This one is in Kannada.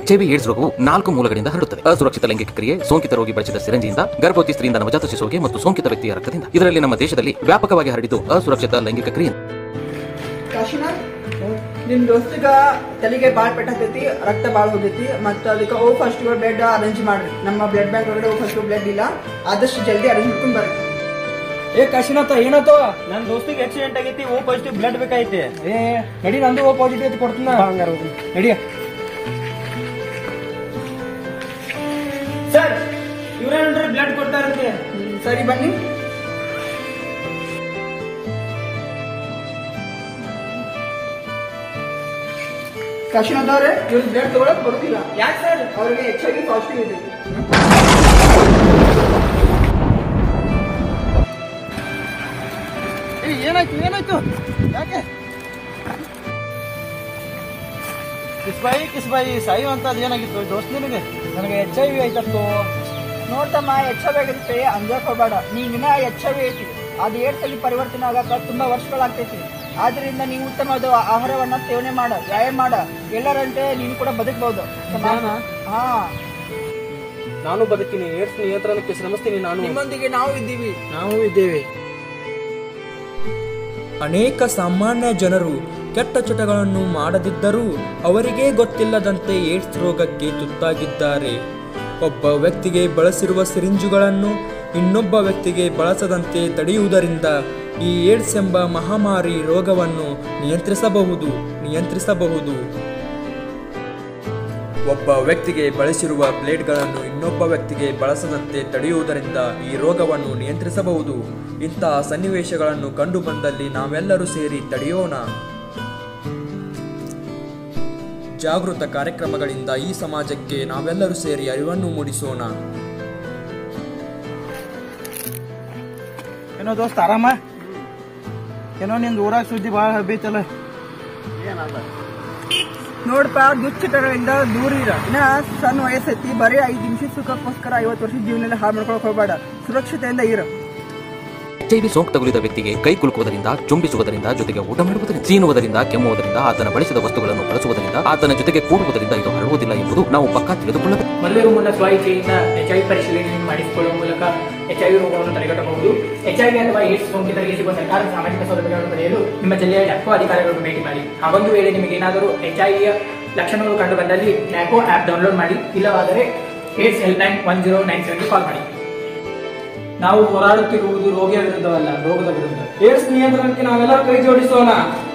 ಎಚ್ಐವಿ ಏಡ್ಸ್ ರೋಗವು ನಾಲ್ಕು ಮೂಲಗಳಿಂದ ಹರಡುತ್ತದೆ ಅಸುರಕ್ಷಿತ ಲೈಂಗಿಕ ಕ್ರಿಯೆ ಸೋಂಕಿತ ರೋಗಿ ಬಳಸಿದ ಸಿರಂಜಿಯಿಂದ ಗರ್ಭವತಿ ಸ್ತ್ರೀಯಿಂದ ನವಜಾತ ಶಿಶುವಿಗೆ ಮತ್ತು ಸೋಂಕಿತ ವ್ಯಕ್ತಿಯ ರಕ್ತದಿಂದ ಇದರಲ್ಲಿ ನಮ್ಮ ದೇಶದಲ್ಲಿ ವ್ಯಾಪಕವಾಗಿ ಹರಡಿದ್ದು ಅಸುರಕ್ಷಿತ ಲೈಂಗಿಕ ಕ್ರಿಯೆ ಕಾಶಿನಾಥ್ ನಿಮ್ ದೋಸ್ತಿಗ ತಲೆಗೆ ಬಾಳ್ ಪೆಟ್ಟಾಗ್ತೈತಿ ರಕ್ತ ಬಾಳ್ ಹೋಗೈತಿ ಮತ್ತ ಅದಕ್ಕೆ ಓ ಫಸ್ಟ್ ಬ್ಲಡ್ ಅರೇಂಜ್ ಮಾಡ್ರಿ ನಮ್ಮ ಬ್ಲಡ್ ಬ್ಯಾಂಕ್ ಒಳಗಡೆ ಓ ಫಸ್ಟ್ ಬ್ಲಡ್ ಇಲ್ಲ ಆದಷ್ಟು ಜಲ್ದಿ ಅರೇಂಜ್ ಮಾಡ್ಕೊಂಡ್ ಬರ್ರಿ ಏ ಕಾಶಿನಾಥ ಏನಾಯ್ತು ನನ್ ದೋಸ್ತಿಗೆ ಆಕ್ಸಿಡೆಂಟ್ ಆಗೈತಿ ಓ ಪಾಸಿಟಿವ್ ಬ್ಲಡ್ ಬೇಕಾಯ್ತಿ ಏ ನಡಿ ನಂದು ಓ ಪಾಸಿಟಿವ್ ಐತಿ ಕೊಡ್ತೀನಿ ಹಂಗಾರ ನಡಿ ಸರ್ ಇವ್ರೇನ್ರಿ ಬ್ಲಡ್ ಕೊಡ್ತಾ ಇರುತ್ತೆ ಹ್ಮ್, ಸರಿ ಬನ್ನಿ ಕಾಶಿನಾಥ್ ಅವ್ರೆ ಇವ್ರು ಬ್ಲಡ್ ತಗೊಳಕ್ ಬರುದಿಲ್ಲ ಯಾಕೆ ಸರ್ ಅವ್ರಿಗೆ ಎಚ್ ಐ ವಿ ಪಾಸಿಟಿವ್ ಇದೆ ಏನಾಯ್ತು ಏನಾಯ್ತು ಯಾಕೆ ಕಿಸ್ಬಾಯಿ ಕಿಸ್ಬಾಯಿ ಸಾಯಿ ಅಂತ ಏನಾಗಿತ್ತು ದೋಸ್ತ್ ನಿನಗೆ ನನಗೆ ಎಚ್ ಐ ವಿ ಆಯ್ತತ್ತು ನೋಡ್ತಮ್ಮ ಎಚ್ ಐ ವಿ ಆಗಿರುತ್ತೆ ಅಂಜಕ್ ಹೋಗ್ಬೇಡ ನೀವಿನ ಎಚ್ ಐ ವಿ ಐತಿ ಅದು ಏಡ್ಸ್ ಆಗಿ ಪರಿವರ್ತನೆ ಆಗಕ ತುಂಬಾ ವರ್ಷಗಳಾಗ್ತೈತಿ ಆದ್ರಿಂದ ನೀವು ಉತ್ತಮವಾದ ಆಹಾರವನ್ನ ಸೇವನೆ ಮಾಡ ವ್ಯಾಯಾಮ ಮಾಡ ಎಲ್ಲರಂತೆ ನೀನು ಕೂಡ ಬದುಕಬಹುದು ನಿಜಾನಾ? ಹಾ ನಾನು ಬದುಕಿನಿ ಏಡ್ಸ್ ನಿಯಂತ್ರಣಕ್ಕೆ ಶ್ರಮಿಸ್ತೀನಿ ನಾನು ನಿಮ್ಮೊಂದಿಗೆ ನಾವು ಇದ್ದೀವಿ ನಾವು ಇದ್ದೇವೆ ಅನೇಕ ಸಾಮಾನ್ಯ ಜನರು ಕೆಟ್ಟ ಚಟಗಳನ್ನು ಮಾಡದಿದ್ದರೂ ಅವರಿಗೇ ಗೊತ್ತಿಲ್ಲದಂತೆ ಏಡ್ಸ್ ರೋಗಕ್ಕೆ ತುತ್ತಾಗಿದ್ದಾರೆ ಒಬ್ಬ ವ್ಯಕ್ತಿಗೆ ಬಳಸಿರುವ ಸಿರಿಂಜುಗಳನ್ನು ಇನ್ನೊಬ್ಬ ವ್ಯಕ್ತಿಗೆ ಬಳಸದಂತೆ ತಡೆಯುವುದರಿಂದ ಈ ಏಡ್ಸ್ ಎಂಬ ಮಹಾಮಾರಿ ರೋಗವನ್ನು ನಿಯಂತ್ರಿಸಬಹುದು ನಿಯಂತ್ರಿಸಬಹುದು ಒಬ್ಬ ವ್ಯಕ್ತಿಗೆ ಬಳಸಿರುವ ಬ್ಲೇಡ್ಗಳನ್ನು ಇನ್ನೊಬ್ಬ ವ್ಯಕ್ತಿಗೆ ಬಳಸದಂತೆ ತಡೆಯುವುದರಿಂದ ಈ ರೋಗವನ್ನು ನಿಯಂತ್ರಿಸಬಹುದು ಇಂತಹ ಸನ್ನಿವೇಶಗಳನ್ನು ಕಂಡು ಬಂದಲ್ಲಿ ನಾವೆಲ್ಲರೂ ಸೇರಿ ತಡೆಯೋಣ ಜಾಗೃತ ಕಾರ್ಯಕ್ರಮಗಳಿಂದ ಈ ಸಮಾಜಕ್ಕೆ ನಾವೆಲ್ಲರೂ ಸೇರಿ ಅರಿವನ್ನು ಮೂಡಿಸೋಣ ಏನೋ ದೋಸ್ತ ಆರಾಮ ಏನೋ ನಿಂದ ಊರಾಗ ಸುದ್ದಿ ಭಾಳ ಹಬ್ಬೈತಲ್ಲ ನೋಡಪ್ಪ ದುಶ್ಚಟಗಳಿಂದ ದೂರ ಇರ ಇನ್ನ ಸಣ್ಣ ವಯಸ್ಸೈತಿ ಬರೀ ಐದು ನಿಮಿಷ ಸುಖಕ್ಕೋಸ್ಕರ ಐವತ್ತು ವರ್ಷದ ಜೀವನ ಹಾಳು ಮಾಡ್ಕೊಳಕ್ ಹೋಗ್ಬೇಡ ಸುರಕ್ಷತೆಯಿಂದ ಇರು ಎಚ್ಐವಿ ಸೋಂಕು ತಗುಲಿದ ವ್ಯಕ್ತಿಗೆ ಕೈ ಕುಲುಕುವುದರಿಂದ ಚುಂಬಿಸುವುದರಿಂದ ಜೊತೆಗೆ ಊಟ ಮಾಡುವುದರಿಂದ ಸೀನುವುದರಿಂದ ಕೆಮ್ಮುವುದರಿಂದ ಆತನ ಬಳಸಿದ ವಸ್ತುಗಳನ್ನು ಬಳಸುವುದರಿಂದ ಆತನ ಜೊತೆಗೆ ಕೂಡುವುದರಿಂದ ಇದು ಹರಡುವುದಿಲ್ಲ ಎಂಬುದು ನಾವು ಪಕ್ಕಾ ತಿಳಿದುಕೊಳ್ಳಬೇಕು ಮದುವೆಗೂ ಮುನ್ನ ಸ್ವಇಚ್ಛೆಯಿಂದ ಎಚ್ ಐ ಪರಿಶೀಲನೆಯನ್ನು ಮಾಡಿಸಿಕೊಳ್ಳುವ ಮೂಲಕ ಎಚ್ ಐ ವಿ ರೋಗವನ್ನು ತಡೆಗಟ್ಟಬಹುದು ಎಚ್ ಐ ವಿ ಅಥವಾ ಏಡ್ಸ್ ಸೋಂಕಿತರಿಗೆ ಸಿಗುವ ಸರ್ಕಾರದ ಸಾಮಾಜಿಕ ಸೌಲಭ್ಯಗಳನ್ನು ಪಡೆಯಲು ನಿಮ್ಮ ಜಿಲ್ಲೆಯ ನ್ಯಾಕೋ ಅಧಿಕಾರಿಗಳನ್ನು ಭೇಟಿ ಮಾಡಿ ಹಾಗೊಂದು ವೇಳೆ ನಿಮಗೆ ಏನಾದರೂ ಎಚ್ ಐ ವಿಯ ಲಕ್ಷಣಗಳು ಕಂಡು ಬಂದಲ್ಲಿ ನ್ಯಾಕೋ ಆಪ್ ಡೌನ್ಲೋಡ್ ಮಾಡಿ ಇಲ್ಲವಾದರೆ AIDS helpline one zero nine ಸೆವೆನ್ಗೆ ಕಾಲ್ ಮಾಡಿ ನಾವು ಹೋರಾಡುತ್ತಿರುವುದು ರೋಗಿಯ ವಿರುದ್ಧವಲ್ಲ ರೋಗದ ವಿರುದ್ಧ ಏಡ್ಸ್ ನಿಯಂತ್ರಣಕ್ಕೆ ನಾವೆಲ್ಲರೂ ಕೈ ಜೋಡಿಸೋಣ